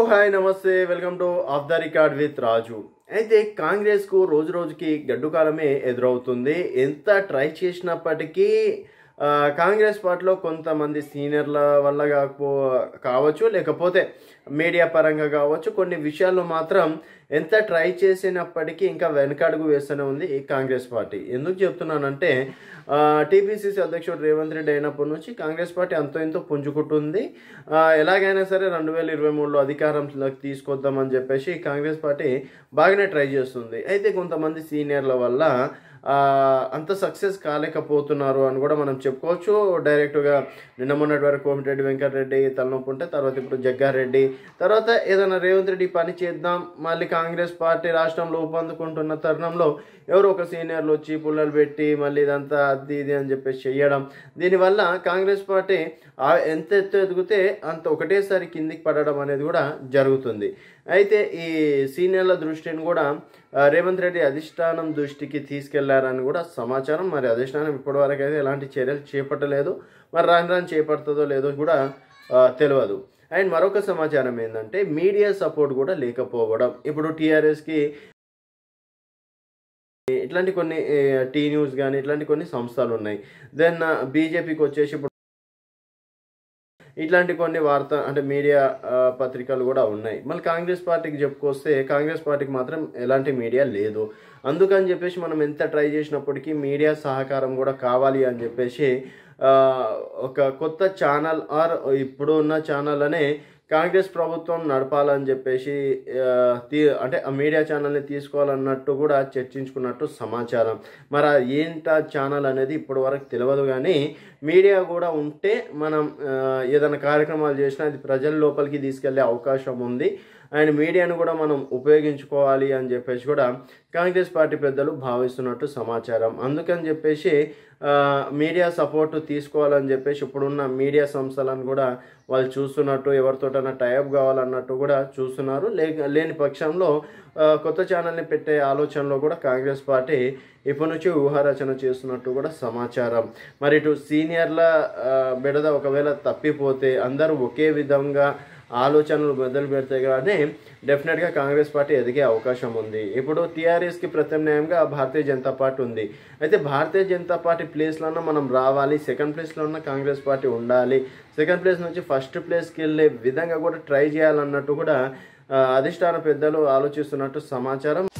hi నమస్తే welcome to off the record with Raju అయితే కాంగ్రెస్కు రోజు రోజుకి గడ్డు కాలమే ఎదురవుతుంది ఎంత ట్రై చేసినప్పటికీ ఆ, కాంగ్రెస్ పార్టీలో కొంతమంది సీనియర్ల వల్ల కాకపో కావచ్చు లేకపోతే మీడియా పరంగా కావచ్చు కొన్ని విషయాల్లో మాత్రం ఎంత ట్రై చేసినప్పటికీ ఇంకా వెనకడుగు వేస్తూనే ఉంది ఈ కాంగ్రెస్ పార్టీ ఎందుకు చెప్తున్నానంటే టీపీసీసీ అధ్యక్షుడు రేవంత్ రెడ్డి అయినప్పటి నుంచి కాంగ్రెస్ పార్టీ అంతో ఎంతో పుంజుకుంటుంది ఆ, ఎలాగైనా సరే రెండు వేల ఇరవై మూడులో అధికారంలోకి తీసుకొద్దామని చెప్పేసి కాంగ్రెస్ పార్టీ బాగానే ట్రై చేస్తుంది అయితే కొంతమంది సీనియర్ల వల్ల ఆ, అంత సక్సెస్ కాలేకపోతున్నారు అని కూడా మనం చెప్పుకోవచ్చు డైరెక్ట్గా నిన్న మొన్నటి వరకు కోమిటిరెడ్డి వెంకటరెడ్డి తలనొప్పి ఉంటే తర్వాత ఇప్పుడు జగ్గారెడ్డి తర్వాత ఏదైనా రేవంత్ రెడ్డి పని చేద్దాం మళ్ళీ కాంగ్రెస్ పార్టీ రాష్ట్రంలో ఊపందుకుంటున్న తరుణంలో ఎవరో ఒక సీనియర్లు వచ్చి పుల్లలు పెట్టి మళ్ళీ ఇదంతా అది ఇది అని చెప్పేసి చేయడం దీనివల్ల కాంగ్రెస్ పార్టీ ఆ ఎంత ఎత్తు ఎదిగితే అంత ఒకటేసారి కిందికి పడడం అనేది కూడా జరుగుతుంది అయితే ఈ సీనియర్ల దృష్టిని కూడా ఆ, రేవంత్ రెడ్డి అధిష్టానం దృష్టికి తీసుకెళ్లారని కూడా సమాచారం మరి అధిష్టానం ఇప్పటివరకు అయితే ఎలాంటి చర్యలు చేపట్టలేదు మరి రాను రాను చేపడుతుందో లేదో కూడా ఆ, తెలియదు అండ్ మరొక సమాచారం ఏంటంటే మీడియా సపోర్ట్ కూడా లేకపోవడం ఇప్పుడు టీఆర్ఎస్కి ఇట్లాంటి కొన్ని టీ న్యూస్ కానీ ఇట్లాంటి కొన్ని సంస్థలు ఉన్నాయి దెన్ బీజేపీకి వచ్చేసి ఇప్పుడు ఇట్లాంటి కొన్ని వార్త అంటే మీడియా ఆ, పత్రికలు కూడా ఉన్నాయి మళ్ళీ కాంగ్రెస్ పార్టీకి చెప్పుకొస్తే కాంగ్రెస్ పార్టీకి మాత్రం ఎలాంటి మీడియా లేదు అందుకని చెప్పేసి మనం ఎంత ట్రై చేసినప్పటికీ మీడియా సహకారం కూడా కావాలి అని చెప్పేసి ఆ, ఒక కొత్త ఛానల్ ఆర్ ఇప్పుడు ఉన్న ఛానల్ అనే కాంగ్రెస్ ప్రభుత్వం నడపాలని చెప్పేసి ఆ, తీ అంటే ఆ మీడియా ఛానల్ని తీసుకోవాలన్నట్టు కూడా చర్చించుకున్నట్టు సమాచారం మరి అది ఏంట ఛానల్ అనేది ఇప్పటి వరకు తెలియదు కానీ మీడియా కూడా ఉంటే మనం ఆ, ఏదైనా కార్యక్రమాలు చేసినా అది ప్రజల లోపలికి తీసుకెళ్లే అవకాశం ఉంది అండ్ మీడియాను కూడా మనం ఉపయోగించుకోవాలి అని చెప్పేసి కూడా కాంగ్రెస్ పార్టీ పెద్దలు భావిస్తున్నట్టు సమాచారం అందుకని చెప్పేసి ఆ, మీడియా సపోర్ట్ తీసుకోవాలని చెప్పేసి ఇప్పుడున్న మీడియా సంస్థలను కూడా వాళ్ళు చూస్తున్నట్టు ఎవరితోటైనా టైప్ కావాలన్నట్టు కూడా చూస్తున్నారు లే లేని పక్షంలో ఆ, కొత్త ఛానల్ని పెట్టే ఆలోచనలో కూడా కాంగ్రెస్ పార్టీ ఇప్పటి నుంచి ఊహారచన చేస్తున్నట్టు కూడా సమాచారం మరి ఇటు సీనియర్ల ఆ, బెడద ఒకవేళ తప్పిపోతే అందరూ ఒకే విధంగా ఆలోచనలు మొదలు పెడితే కానీ డెఫినెట్గా కాంగ్రెస్ పార్టీ ఎదిగే అవకాశం ఉంది ఇప్పుడు టీఆర్ఎస్కి ప్రత్యామ్నాయంగా భారతీయ జనతా పార్టీ ఉంది అయితే భారతీయ జనతా పార్టీ ప్లేస్లోనే మనం రావాలి సెకండ్ ప్లేస్లో ఉన్న కాంగ్రెస్ పార్టీ ఉండాలి సెకండ్ ప్లేస్ నుంచి ఫస్ట్ ప్లేస్కి వెళ్ళే విధంగా కూడా ట్రై చేయాలన్నట్టు కూడా ఆ, అధిష్టాన పెద్దలు ఆలోచిస్తున్నట్టు సమాచారం